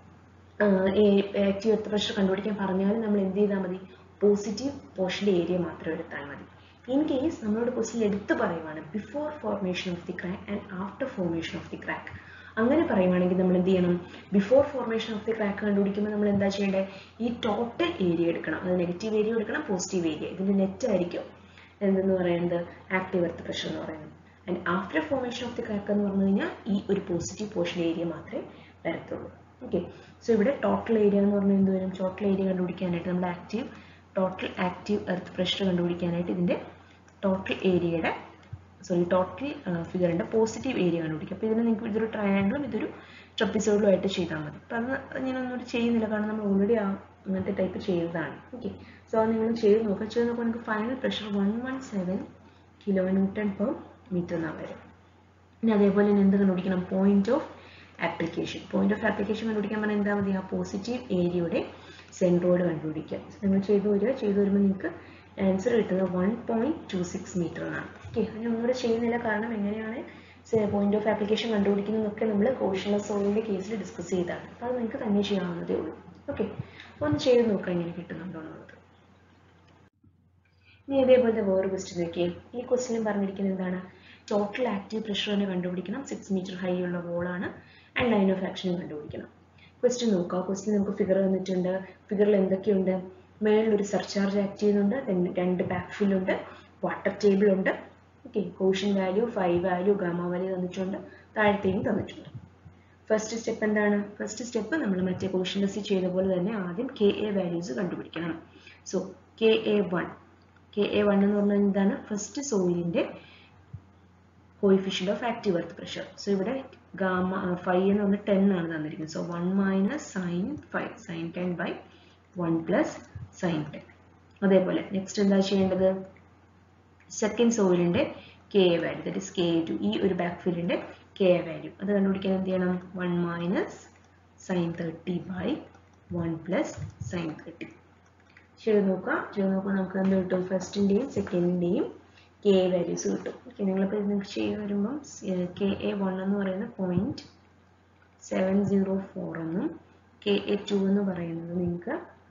ആക്റ്റീവ് എർത്ത് പ്രഷർ കണ്ടുപിടിക്കാൻ പറഞ്ഞാലും നമ്മൾ എന്ത് ചെയ്താൽ മതി പോസിറ്റീവ് പോർഷൻ്റെ ഏരിയ മാത്രം എടുത്താൽ മതി ഇൻ കേസ് നമ്മളോട് ക്വസ്റ്റിൽ എടുത്തു പറയുവാണ് before formation of the crack and after formation of the crack അങ്ങനെ പറയുവാണെങ്കിൽ നമ്മൾ എന്ത് ചെയ്യണം before formation of the crack കണ്ടുപിടിക്കുമ്പോൾ നമ്മൾ എന്താ ചെയ്യേണ്ടത് ഈ ടോട്ടൽ ഏരിയ എടുക്കണം അത് നെഗറ്റീവ് ഏരിയ എടുക്കണം പോസിറ്റീവ് ഏരിയ ഇതിൻ്റെ നെറ്റ് ആയിരിക്കും എന്തെന്ന് പറയുന്നത് ആക്റ്റീവ് എർത്ത് പ്രഷർ എന്ന് പറയുന്നത് and after formation of the crack എന്ന് പറഞ്ഞു കഴിഞ്ഞാൽ ഈ ഒരു പോസിറ്റീവ് പോർഷൻ ഏരിയ മാത്രമേ വരത്തുള്ളൂ ഓക്കെ സോ ഇവിടെ ടോട്ടൽ ഏരിയ എന്ന് പറഞ്ഞാൽ എന്ത് വരും ടോട്ടൽ ഏരിയ കണ്ടുപിടിക്കാനായിട്ട് നമ്മുടെ active total active earth pressure കണ്ടുപിടിക്കാനായിട്ട് ഇതിൻ്റെ ടോട്ടൽ ഏരിയയുടെ സോറി ടോട്ടൽ ഫിഗറിൻ്റെ പോസിറ്റീവ് ഏരിയ കണ്ടുപിടിക്കും അപ്പോൾ ഇതിന് നിങ്ങൾക്ക് ഇതൊരു ട്രയാങ്കിളും ഇതൊരു ട്രപ്പിസോഡിലും ആയിട്ട് ചെയ്താൽ മതി അപ്പോൾ അത് ഞാനൊന്നും ചെയ്യുന്നില്ല കാരണം നമ്മൾ ഓൾറെഡി ആ അങ്ങനത്തെ ടൈപ്പ് ചെയ്തതാണ് ഓക്കെ സോ അത് നിങ്ങൾ ചെയ്ത് നോക്കുക ചെയ്ത് നോക്കുമ്പോൾ നിങ്ങൾക്ക് final pressure one one seven kilo newton per metre എന്നാണ് വരും പിന്നെ അതേപോലെ തന്നെ എന്ത് കണ്ടുപിടിക്കണം point of application point of application കണ്ടുപിടിക്കാൻ പറഞ്ഞാൽ എന്താ മതി ആ പോസിറ്റീവ് ഏരിയയുടെ സെൻട്രോയിഡ് കണ്ടുപിടിക്കുക നിങ്ങൾ ചെയ്തു വരിക ചെയ്തു വരുമ്പോൾ നിങ്ങൾക്ക് ആൻസർ കിട്ടുന്നത് one point two six metre എന്നാണ് ഓക്കെ അതിന് ഒന്നുകൂടെ ചെയ്യുന്നില്ല കാരണം എങ്ങനെയാണ് പോയിന്റ് ഓഫ് ആപ്ലിക്കേഷൻ കണ്ടുപിടിക്കുന്നതൊക്കെ നമ്മൾ കോഷൻലെസ് സോയിലിൻ്റെ കേസിൽ ഡിസ്കസ് ചെയ്താണ് അപ്പോൾ അത് നിങ്ങൾക്ക് തന്നെ ചെയ്യാവുന്നതേ ഉള്ളൂ ഓക്കെ അപ്പോൾ ഒന്ന് ചെയ്ത് നോക്കാം എങ്ങനെ കിട്ടുന്നുണ്ടോ എന്നുള്ളത് ഇനി ഇതേപോലത്തെ വേറെ ക്വസ്റ്റ്യൻ നോക്കിയേ ഈ ക്വസ്റ്റ്യൻ പറഞ്ഞിരിക്കുന്നത് എന്താണ് ടോട്ടൽ ആക്റ്റീവ് പ്രഷർ തന്നെ കണ്ടുപിടിക്കണം സിക്സ് മീറ്റർ ഹൈ ഉള്ള വോളാണ് ആൻഡ് ലൈൻ ഓഫ് ആക്ഷനും കണ്ടുപിടിക്കണം ക്വസ്റ്റ്യൻ നോക്കുക ക്വസ്റ്റ്യൻ നമുക്ക് ഫിഗർ തന്നിട്ടുണ്ട് ഫിഗറിൽ എന്തൊക്കെയുണ്ട് മേളിൽ ഒരു സർചാർജ് ആക്ട് ചെയ്യുന്നുണ്ട് then രണ്ട് ബാക്ക് ഫിൽ ഉണ്ട് വാട്ടർ ടേബിൾ ഉണ്ട് okay cohesion value five value gamma value തന്നിട്ടുണ്ട് താഴത്തെയും തന്നിട്ടുണ്ട് ഫസ്റ്റ് സ്റ്റെപ്പ് എന്താണ് ഫസ്റ്റ് സ്റ്റെപ്പ് നമ്മൾ മറ്റേ കോഷൻ ടെസ്റ്റ് ചെയ്ത പോലെ തന്നെ ആദ്യം കെ എ വാല്യൂസ് കണ്ടുപിടിക്കണം so K A one K A one എന്ന് പറഞ്ഞാൽ എന്താണ് ഫസ്റ്റ് സോയിലിന്റെ coefficient of active earth pressure so ഇവിടെ ഗാമ ഫൈവ് എന്ന് പറഞ്ഞാൽ ടെൻ ആണ് തന്നിരിക്കുന്നത് so one minus sine five sine ten by one plus sine ten അതേപോലെ നെക്സ്റ്റ് എന്താ ചെയ്യേണ്ടത് സെക്കൻഡ് സോയിലിന്റെ K A value that is K two ഈ ഒരു ബാക്ക് ഫീൽഡിന്റെ കെ എ വാല്യൂ അത് കണ്ടുപിടിക്കാൻ എന്ത് ചെയ്യണം one minus sine thirty by one plus sine thirty ചെയ്ത് നോക്കാം ചെയ്ത് നോക്കാം നമുക്ക് എന്ത് കിട്ടും ഫസ്റ്റിൻ്റെയും സെക്കൻഡിൻ്റെയും കെ എ വാല്യൂസ് കിട്ടും ഓക്കെ നിങ്ങളിപ്പോൾ നിങ്ങൾക്ക് ചെയ്ത് വരുമ്പം കെ എ വൺ എന്ന് പറയുന്നത് പോയിന്റ് സെവൻ സീറോ ഫോർ എന്നും കെ എ ടു എന്ന് പറയുന്നത് നിങ്ങൾക്ക്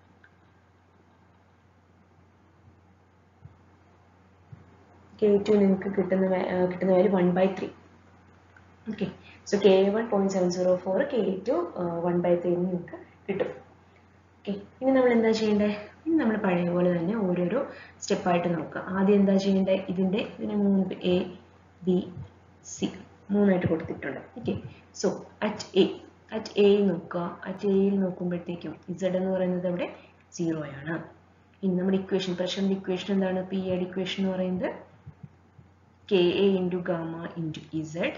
കെ ടു നിങ്ങൾക്ക് കിട്ടുന്ന വാ- ആ, കിട്ടുന്ന value one by three okay so K A one point seven zero four K A two one by three നിങ്ങൾക്ക് കിട്ടും ഓക്കെ ഇനി നമ്മൾ എന്താ ചെയ്യേണ്ടത് ഇനി നമ്മൾ പഴയ പോലെ തന്നെ ഓരോരോ സ്റ്റെപ്പായിട്ട് നോക്കുക ആദ്യം എന്താ ചെയ്യേണ്ടത് ഇതിൻ്റെ ഇതിന് മൂന്ന് എ ബി സി മൂന്നായിട്ട് കൊടുത്തിട്ടുണ്ട് okay so at A at എയിൽ നോക്കുക അറ്റ് എയിൽ നോക്കുമ്പോഴത്തേക്കും ഇസഡ് എന്ന് പറയുന്നത് അവിടെ സീറോ ആണ് ഇനി നമ്മുടെ ഇക്വേഷൻ പ്രഷറിൻ്റെ ഇക്വേഷൻ എന്താണ് പി എയുടെ ഇക്വേഷൻ എന്ന് പറയുന്നത് K A into gamma into Z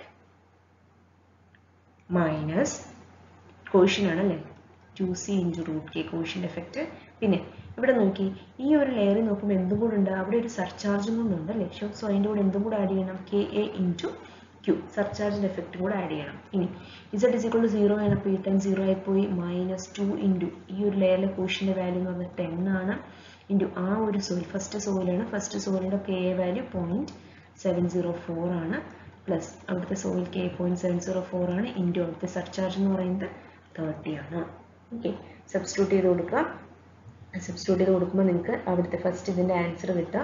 minus cohesion ആണല്ലേ two C into root K cohesion effect പിന്നെ ഇവിടെ നോക്കി ഈ ഒരു ലെയറിൽ നോക്കുമ്പോൾ എന്തും കൂടെ ഉണ്ട് അവിടെ ഒരു സർചാർജും കൂടെ ഉണ്ട് അല്ലേ ഷോ സോ അതിൻ്റെ കൂടെ എന്തും കൂടെ ആഡ് ചെയ്യണം കെ എ ഇൻറ്റു ക്യൂ സർചാർജിൻ്റെ എഫക്റ്റ് കൂടെ ആഡ് ചെയ്യണം ഇനി Z is equal to zero ആണ് അപ്പോൾ ഈ ടെൻ സീറോ ആയിപ്പോയി മൈനസ് ടു ഇൻറ്റു ഈ ഒരു ലെയറിലെ കോഷ്യൻ്റെ വാല്യൂ എന്ന് പറഞ്ഞാൽ ടെൻ ആണ് ഇൻറ്റു ആ ഒരു സോയിൽ ഫസ്റ്റ് സോയിലാണ് ഫസ്റ്റ് സോയിലിൻ്റെ K A value point seven zero four ആണ് പ്ലസ് അവിടുത്തെ soil K point seven zero four ആണ് ഇൻറ്റു അവിടുത്തെ സർചാർജ് എന്ന് പറയുന്നത് തേർട്ടി ആണ് ഓക്കെ സബ്സ്റ്റിറ്റ്യൂട്ട് ചെയ്ത് കൊടുക്കുക സബ്സ്റ്റിറ്റ്യൂട്ട് ചെയ്ത് കൊടുക്കുമ്പോൾ നിങ്ങൾക്ക് അവിടുത്തെ ഫസ്റ്റ് ഇതിൻ്റെ ആൻസർ കിട്ടുക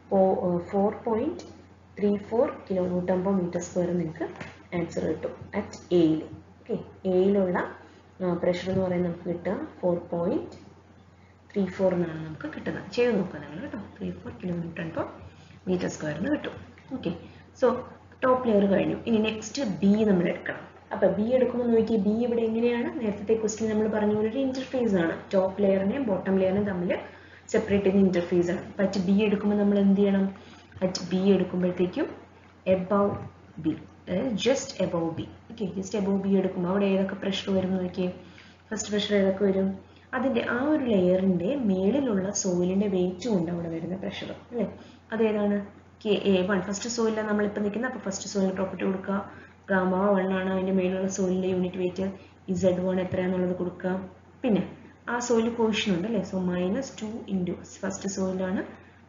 four point three four kilo നൂറ്റമ്പത് മീറ്റർ സ്ക്വയർ നിങ്ങൾക്ക് ആൻസർ കിട്ടും അറ്റ് എയിൽ ഓക്കെ എയിലുള്ള പ്രഷർ എന്ന് പറയുന്നത് നമുക്ക് കിട്ടുക ഫോർ പോയിൻറ്റ് ത്രീ ഫോർ എന്നാണ് നമുക്ക് കിട്ടുന്നത് ചെയ്ത് നോക്കുക നിങ്ങൾ കേട്ടോ ത്രീ ഫോർ കിലോമീറ്റർ ഇപ്പോൾ മീറ്റർ സ്ക്വയറിന് കിട്ടും ഓക്കെ സോ ടോപ്പ് ലെയർ കഴിഞ്ഞു ഇനി നെക്സ്റ്റ് ബി നമ്മൾ എടുക്കണം അപ്പോൾ ബി എടുക്കുമ്പോൾ നോക്കി ബി ഇവിടെ എങ്ങനെയാണ് നേരത്തെ ക്വസ്റ്റ്യൻ നമ്മൾ പറഞ്ഞ പോലെ ഒരു ഇന്റർഫേസ് ആണ് ടോപ്പ് ലെയറിനെയും ബോട്ടം ലെയറിനെയും തമ്മിൽ സെപ്പറേറ്റ് ചെയ്യുന്ന ഇന്റർഫേസ് ആണ് അപ്പോൾ അറ്റ് ബി എടുക്കുമ്പോൾ നമ്മൾ എന്ത് ചെയ്യണം അറ്റ് ബി എടുക്കുമ്പോഴത്തേക്കും എബവ് ബി അതായത് just above B okay just above B എടുക്കുമ്പോൾ അവിടെ ഏതൊക്കെ പ്രഷർ വരും നോക്കിയേ ഫസ്റ്റ് പ്രഷർ ഏതൊക്കെ വരും അതിൻ്റെ ആ ഒരു ലെയറിൻ്റെ മേളിലുള്ള സോയിലിൻ്റെ വെയിറ്റ് കൊണ്ട് അവിടെ വരുന്ന പ്രഷർ അല്ലേ അതേതാണ് കെ എ വൺ ഫസ്റ്റ് സോയിലാണ് നമ്മളിപ്പോൾ നിൽക്കുന്നത് അപ്പോൾ ഫസ്റ്റ് സോയിലിന് പ്രോപ്പർട്ടി കൊടുക്കുക ഗാമ വൺ ആണ് അതിൻ്റെ മേലുള്ള സോയിലിൻ്റെ യൂണിറ്റ് വെയിറ്റ് ഇസഡ് വൺ എത്രയാണെന്നുള്ളത് കൊടുക്കുക പിന്നെ ആ സോയിൽ കോഷൻ ഉണ്ട് അല്ലേ so minus two into first സോയിലാണ്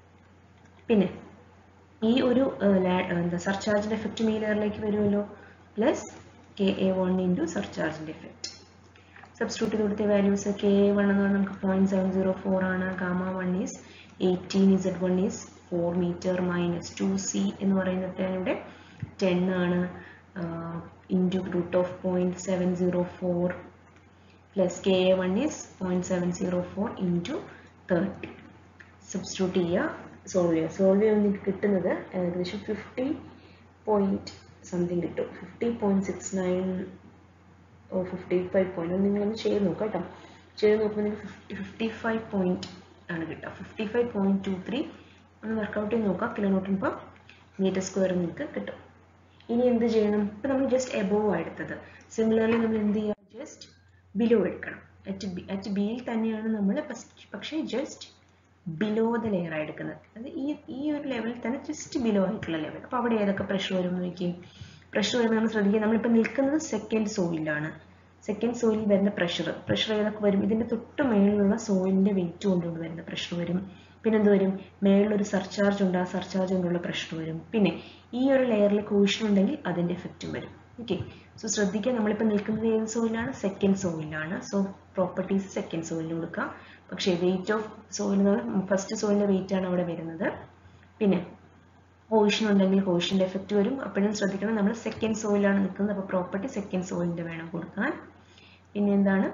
പിന്നെ ഈ ഒരു ഏർ, ലാ- ഏർ, എന്താ സർചാർജിൻ്റെ എഫക്റ്റ് ഈ ലെയറിലേക്ക് വരുമല്ലോ plus K A one into സർചാർജിൻ്റെ എഫക്റ്റ് സബ്സ്റ്റിറ്റ്യൂട്ട് ചെയ്ത് കൊടുത്ത വാല്യൂസ് കെ എ വൺ എന്ന് പറഞ്ഞാൽ നമുക്ക് പോയിന്റ് സെവൻ സീറോ ഫോർ ആണ് gamma one is eighteen Z one is four metre minus two C എന്ന് പറയുന്നത് ഇവിടെ ടെൻ ആണ് into root of point seven zero four plus K A one is point seven zero four into thirty substitute ചെയ്യുക solve ചെയ്യുക solve ചെയ്യുമ്പോൾ നിങ്ങൾക്ക് കിട്ടുന്നത് ഏകദേശം ഫിഫ്റ്റി പോയിന്റ് സംതിങ് കിട്ടും fifty point six nine oh fifty five point നിങ്ങളൊന്ന് ചെയ്ത് നോക്കാം കേട്ടോ ചെയ്ത് നോക്കുമ്പോൾ നിങ്ങൾക്ക് ഫിഫ്റ്റി ഫിഫ്റ്റി ഫൈവ് പോയിന്റ് ആണ് കിട്ടുക fifty five point two three ഒന്ന് വർക്കൗട്ട് ചെയ്ത് നോക്കാം കിലോമീറ്റർ ഇപ്പോൾ മീറ്റർ സ്ക്വയർ നിങ്ങൾക്ക് കിട്ടും ഇനി എന്ത് ചെയ്യണം ഇപ്പം നമ്മൾ ജസ്റ്റ് എബോവ് ആ എടുത്തത് സിമിലർലി നമ്മൾ എന്ത് ചെയ്യുക ജസ്റ്റ് ബിലോ എടുക്കണം അറ്റ് ബി അറ്റ് ബിയിൽ തന്നെയാണ് നമ്മൾ പക്ഷേ ജസ്റ്റ് ബിലോ ദ ലെയർ എടുക്കുന്നത് അത് ഈ ഈ ഒരു ലെവലിൽ തന്നെ ജസ്റ്റ് ബിലോ ആയിട്ടുള്ള ലെവൽ അപ്പോൾ അവിടെ ഏതൊക്കെ പ്രഷർ വരും എന്ന് നോക്കി പ്രഷർ വരുമ്പോൾ നമ്മൾ ശ്രദ്ധിക്കുക നമ്മളിപ്പോൾ നിൽക്കുന്നത് സെക്കൻഡ് സോയിലാണ് സെക്കൻഡ് സോയിലിൽ വരുന്ന പ്രഷർ പ്രഷർ ഏതൊക്കെ വരും ഇതിൻ്റെ തൊട്ട് മേളിലുള്ള സോയിലിൻ്റെ വെയിറ്റ് കൊണ്ടുകൊണ്ട് വരുന്ന പ്രഷർ വരും പിന്നെ എന്ത് വരും മേളിലൊരു സർചാർജ് ഉണ്ട് ആ സർചാർജ് കൊണ്ടുള്ള പ്രഷർ വരും പിന്നെ ഈ ഒരു ലെയറിൽ കോഷൻ ഉണ്ടെങ്കിൽ അതിൻ്റെ എഫക്റ്റും വരും ഓക്കെ സോ ശ്രദ്ധിക്കുക നമ്മളിപ്പോൾ നിൽക്കുന്നത് ഏത് സോയിലാണ് സെക്കൻഡ് സോയിലാണ് സോ പ്രോപ്പർട്ടീസ് സെക്കൻഡ് സോയിലിന് കൊടുക്കുക പക്ഷേ വെയിറ്റ് ഓഫ് സോയിൽ ഫസ്റ്റ് സോയിലിൻ്റെ വെയിറ്റ് ആണ് അവിടെ വരുന്നത് പിന്നെ കോഷൻ ഉണ്ടെങ്കിൽ കോഷൻ്റെ എഫക്റ്റ് വരും അപ്പോഴും ശ്രദ്ധിക്കണം നമ്മൾ സെക്കൻഡ് സോയിലാണ് നിൽക്കുന്നത് അപ്പോൾ പ്രോപ്പർട്ടി സെക്കൻഡ് സോയിലിൻ്റെ വേണം കൊടുക്കാൻ പിന്നെ എന്താണ്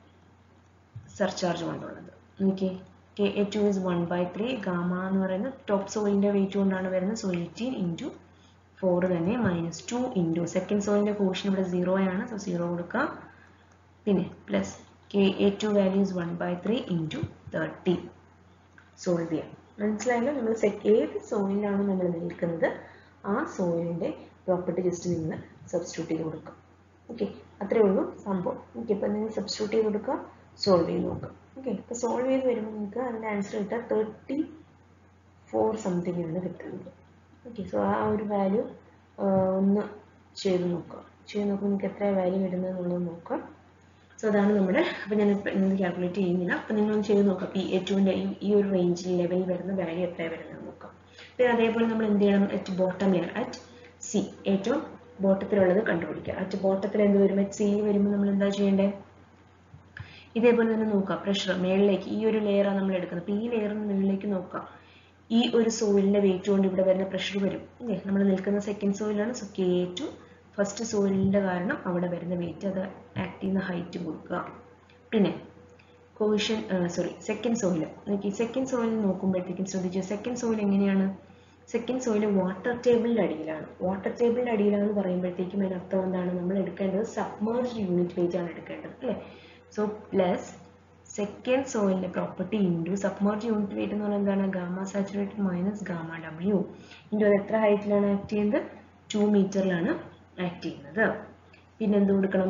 സർചാർജ് കൊണ്ടുള്ളത് നോക്കിയേ K A two is one by three gamma എന്ന് പറയുന്നത് ടോപ്പ് സോയിലിൻ്റെ വെയിറ്റ് കൊണ്ടാണ് വരുന്നത് സോ എയ്റ്റീൻ ഇൻറ്റു ഫോർ തന്നെ മൈനസ് ടു ഇൻറ്റു സെക്കൻഡ് സോയിലിൻ്റെ കോഷൻ ഇവിടെ സീറോ ആണ് സോ സീറോ കൊടുക്കുക പിന്നെ plus K A two values one by three into thirty solve ചെയ്യാം മനസ്സിലായല്ലോ നമ്മൾ ഏത് സോയിലാണ് നമ്മൾ നിൽക്കുന്നത് ആ സോയിലിൻ്റെ പ്രോപ്പർട്ടി ജസ്റ്റ് നിങ്ങൾ സബ്സ്റ്റിറ്റ്യൂട്ട് ചെയ്ത് കൊടുക്കുക ഓക്കെ അത്രേ ഉള്ളൂ സംഭവം ഓക്കെ ഇപ്പം നിങ്ങൾ സബ്സ്റ്റിറ്റ്യൂട്ട് ചെയ്ത് കൊടുക്കുക സോൾവ് ചെയ്ത് നോക്കുക ഓക്കെ ഇപ്പോൾ സോൾവ് ചെയ്ത് വരുമ്പോൾ നിങ്ങൾക്ക് അതിൻ്റെ ആൻസർ കിട്ടുക തേർട്ടി ഫോർ സംതിങ് ആണ് കിട്ടുന്നത് ഓക്കെ സോ ആ ഒരു വാല്യൂ ഒന്ന് ചെയ്ത് നോക്കുക ചെയ്ത് നോക്കുമ്പോൾ നിങ്ങൾക്ക് എത്ര വാല്യൂ വരുന്നത് എന്നുള്ളത് നോക്കാം സോ അതാണ് നമ്മുടെ അപ്പോൾ ഞാൻ ഇന്ന് കാൽക്കുലേറ്റ് ചെയ്യുന്നില്ല അപ്പോൾ നിങ്ങളൊന്ന് ചെയ്ത് നോക്കാം പി എ ടുവിൻ്റെ ഈ ഈ ഒരു റേഞ്ചിൽ ലെവലിൽ വരുന്ന വാല്യൂ എത്ര വരുന്നത് നോക്കാം പിന്നെ അതേപോലെ നമ്മൾ എന്ത് ചെയ്യണം at bottom layer at C ഏറ്റവും ബോട്ടത്തിലുള്ളത് കണ്ടുപിടിക്കുക അറ്റ് ബോട്ടത്തിൽ എന്ത് വരും അറ്റ് സിയിൽ വരുമ്പോൾ നമ്മൾ എന്താ ചെയ്യേണ്ടത് ഇതേപോലെ തന്നെ നോക്കാം പ്രഷർ മേളിലേക്ക് ഈ ഒരു ലെയറാണ് നമ്മൾ എടുക്കുന്നത് അപ്പോൾ ഈ ലെയറിന് മുകളിലേക്ക് നോക്കാം ഈ ഒരു സോയിലിൻ്റെ വെയിറ്റ് കൊണ്ട് ഇവിടെ വരുന്ന പ്രഷർ വരും അല്ലേ നമ്മൾ നിൽക്കുന്ന സെക്കൻഡ് സോയിലാണ് സോ കെ ടു ഫസ്റ്റ് സോയിലിൻ്റെ കാരണം അവിടെ വരുന്ന വെയിറ്റ് അത് ആക്ട് ചെയ്യുന്ന ഹൈറ്റ് കൊടുക്കുക പിന്നെ കോഷൻ സോറി സെക്കൻഡ് സോയിൽ നോക്കി സെക്കൻഡ് സോയിൽ നോക്കുമ്പോഴത്തേക്കും ശ്രദ്ധിച്ചു സെക്കൻഡ് സോയിൽ എങ്ങനെയാണ് സെക്കൻഡ് സോയിൽ വാട്ടർ ടേബിളിൻ്റെ അടിയിലാണ് വാട്ടർ ടേബിളിൻ്റെ അടിയിലാണെന്ന് പറയുമ്പോഴത്തേക്കും അതിനർത്ഥം എന്താണ് നമ്മൾ എടുക്കേണ്ടത് സബ്മേർജ് യൂണിറ്റ് വെയിറ്റ് ആണ് എടുക്കേണ്ടത് അല്ലേ സോ പ്ലസ് സെക്കൻഡ് സോയിലിൻ്റെ property into submerge unit weight എന്ന് പറയുന്നത് എന്താണ് gamma saturated minus gamma W into അത് എത്ര ഹൈറ്റിലാണ് ആക്ട് ചെയ്യുന്നത് ടു മീറ്ററിലാണ് ആക്ട് ചെയ്യുന്നത് പിന്നെ എന്ത് കൊടുക്കണം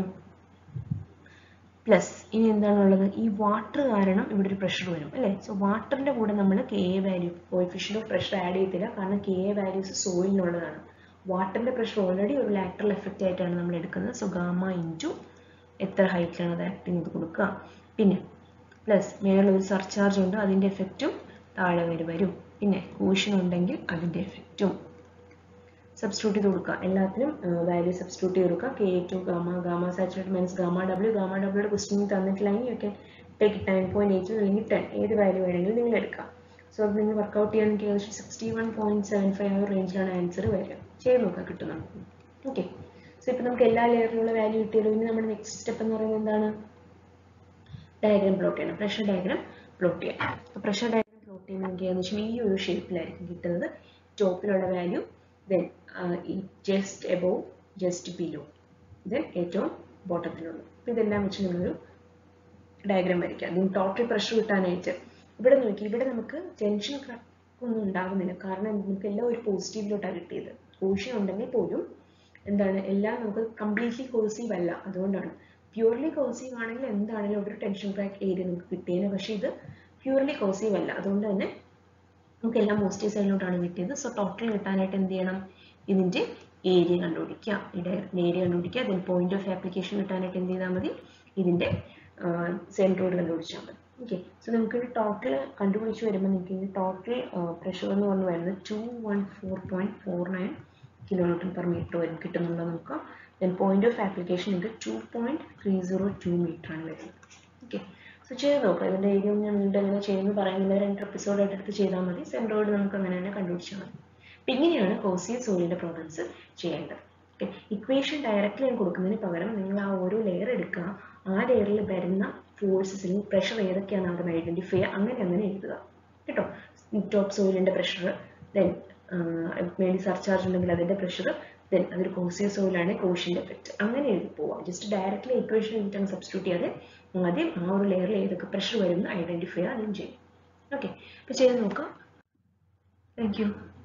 പ്ലസ് ഇനി എന്താണുള്ളത് ഈ വാട്ടർ കാരണം ഇവിടെ ഒരു പ്രഷർ വരും അല്ലേ സോ വാട്ടറിൻ്റെ കൂടെ നമ്മൾ K A value coefficient of pressure add ചെയ്തില്ല കാരണം കെ എ വാല്യൂസ് സോയിലിനുള്ളതാണ് വാട്ടറിൻ്റെ പ്രഷർ ഓൾറെഡി ഒരു ലാറ്ററൽ എഫക്റ്റ് ആയിട്ടാണ് നമ്മൾ എടുക്കുന്നത് സോ ഗാമ ഇൻറ്റു എത്ര ഹൈറ്റിലാണ് അത് ആക്ട് ചെയ്ത് കൊടുക്കുക പിന്നെ പ്ലസ് മേളിൽ ഒരു സർചാർജ് ഉണ്ട് അതിൻ്റെ എഫക്റ്റും താഴെ വരെ വരും പിന്നെ കൂഷൻ ഉണ്ടെങ്കിൽ അതിൻ്റെ എഫക്റ്റും സബ്സ്റ്റിറ്റ്യൂട്ട് ചെയ്ത് കൊടുക്കുക എല്ലാത്തിനും വാല്യൂ സബ്സ്റ്റിറ്റ്യൂട്ട് ചെയ്ത് കൊടുക്കുക K two gamma gamma saturate means gamma W gamma ഡബ്ല്യൂയുടെ ക്വസ്റ്റ്യൻ തന്നിട്ടില്ലെങ്കിൽ ഒക്കെ ടേക്ക് നയൻ പോയിന്റ് എയ്റ്റ് അല്ലെങ്കിൽ ടെൻ ഏത് വാല്യൂ വേണമെങ്കിലും നിങ്ങൾ എടുക്കാം സോ അത് നിങ്ങൾ വർക്കൗട്ട് ചെയ്യാൻ എനിക്ക് ഏകദേശം sixty one point seven five ആ റേഞ്ചിലാണ് ആൻസർ വരിക ചെയ്ത് നോക്കാം കിട്ടും നമുക്ക് ഓക്കെ സോ ഇപ്പം നമുക്ക് എല്ലാ ലെയറിലുള്ള വാല്യൂ കിട്ടിയല്ലോ ഇനി നമ്മുടെ നെക്സ്റ്റ് സ്റ്റെപ്പ് എന്ന് പറയുന്നത് എന്താണ് ഡയഗ്രാം പ്ലോട്ട് ചെയ്യണം പ്രഷർ ഡയഗ്രാം പ്ലോട്ട് ചെയ്യാം അപ്പോൾ പ്രഷർ ഡയഗ്രാം പ്ലോട്ട് ചെയ്യുമ്പോൾ നമുക്ക് ഏകദേശം ഈ ഒരു ഷേപ്പിലായിരിക്കും കിട്ടുന്നത് ടോപ്പിലുള്ള value then just above just below then ഏറ്റവും ബോട്ടത്തിലുള്ള അപ്പോൾ ഇതെല്ലാം വെച്ച് നമ്മളൊരു ഡയഗ്രാം വരയ്ക്കാം അതിന് ടോട്ടൽ പ്രഷർ കിട്ടാനായിട്ട് ഇവിടെ നോക്കി ഇവിടെ നമുക്ക് ടെൻഷൻ ഒന്നും ഉണ്ടാകുന്നില്ല കാരണം നമുക്ക് എല്ലാം ഒരു പോസിറ്റീവിലോട്ടാണ് കിട്ടിയത് കോഷൻ ഉണ്ടെങ്കിൽ പോലും എന്താണ് എല്ലാം നമുക്ക് കംപ്ലീറ്റ്ലി കോസീവ് അല്ല അതുകൊണ്ടാണ് പ്യൂർലി കോസീവ് ആണെങ്കിൽ എന്താണെങ്കിലും ഒരു ടെൻഷൻ ക്രാക്ക് ഏരിയ നമുക്ക് കിട്ടിയേനെ പക്ഷേ ഇത് പ്യൂർലി കോസീവ് അല്ല അതുകൊണ്ട് തന്നെ നമുക്ക് എല്ലാം പോസിറ്റീവ് സൈഡിലോട്ടാണ് കിട്ടിയത് സോ ടോട്ടൽ കിട്ടാനായിട്ട് എന്ത് ചെയ്യണം ഇതിൻ്റെ ഏരിയ കണ്ടുപിടിക്കുക ഈ ഡയറക്റ്റ് ഏരിയ കണ്ടുപിടിക്കുക ദെൻ പോയിന്റ് ഓഫ് ആപ്ലിക്കേഷൻ കിട്ടാനായിട്ട് എന്ത് ചെയ്താൽ മതി ഇതിൻ്റെ സെൻട്രോഡ് കണ്ടുപിടിച്ചാൽ മതി ഓക്കെ സോ നമുക്ക് ടോട്ടൽ കണ്ടുപിടിച്ച് വരുമ്പോൾ നിങ്ങൾക്ക് ഇതിൻ്റെ ടോട്ടൽ പ്രഷർ എന്ന് പറഞ്ഞു വരുന്നത് two one four point four nine kilo newton per metre വരും കിട്ടുന്നുണ്ടോ നോക്കാം ദെൻ പോയിന്റ് ഓഫ് ആപ്ലിക്കേഷൻ നിങ്ങൾക്ക് two point three zero two metre ആണ് വരുന്നത് ഓക്കെ സോ ചെയ്ത് നോക്കാം ഇതിൻ്റെ ഏരിയ ഞാൻ വീണ്ടും എങ്ങനെ ചെയ്യുന്നു പറയുന്നില്ല രണ്ട് എപ്പിസോഡ് ആയിട്ട് എടുത്ത് ചെയ്താൽ മതി സെൻട്രോയിഡ് നമുക്ക് അങ്ങനെ തന്നെ കണ്ടുപിടിച്ചാൽ മതി അപ്പം ഇങ്ങനെയാണ് കോസിയ സോയിലിൻ്റെ പ്രോബ്ലംസ് ചെയ്യേണ്ടത് ഓക്കെ ഇക്വേഷൻ ഡയറക്റ്റ്ലി ഞാൻ കൊടുക്കുന്നതിന് പകരം നിങ്ങൾ ആ ഓരോ ലെയർ എടുക്കുക ആ ലെയറിൽ വരുന്ന ഫോഴ്സസിൽ പ്രഷർ ഏതൊക്കെയാണ് ആദ്യം ഐഡൻറ്റിഫൈ ചെയ്യുക അങ്ങനെ അങ്ങനെ എഴുതുക കേട്ടോ ടോപ്പ് സോയിലിൻ്റെ പ്രഷർ ദെൻ മേലി സർചാർജ് ഉണ്ടെങ്കിൽ അതിൻ്റെ പ്രഷർ ദെൻ അതൊരു കോസിയ സോയിലാണ് കോഷ്യൻ്റെ എഫക്റ്റ് അങ്ങനെ എഴുതി പോവാം ജസ്റ്റ് ഡയറക്റ്റ്ലി ഇക്വേഷൻ എഴുതിയിട്ടാണ് സബ്സ്റ്റിറ്റ്യൂട്ട് ചെയ്യാതെ ആദ്യം ആ ഒരു ലെയറിൽ ഏതൊക്കെ പ്രഷർ വരുന്നു ഐഡൻറ്റിഫൈ ചെയ്യുക അതും ചെയ്യും ഓക്കെ അപ്പോൾ ചെയ്ത് നോക്കാം താങ്ക് യു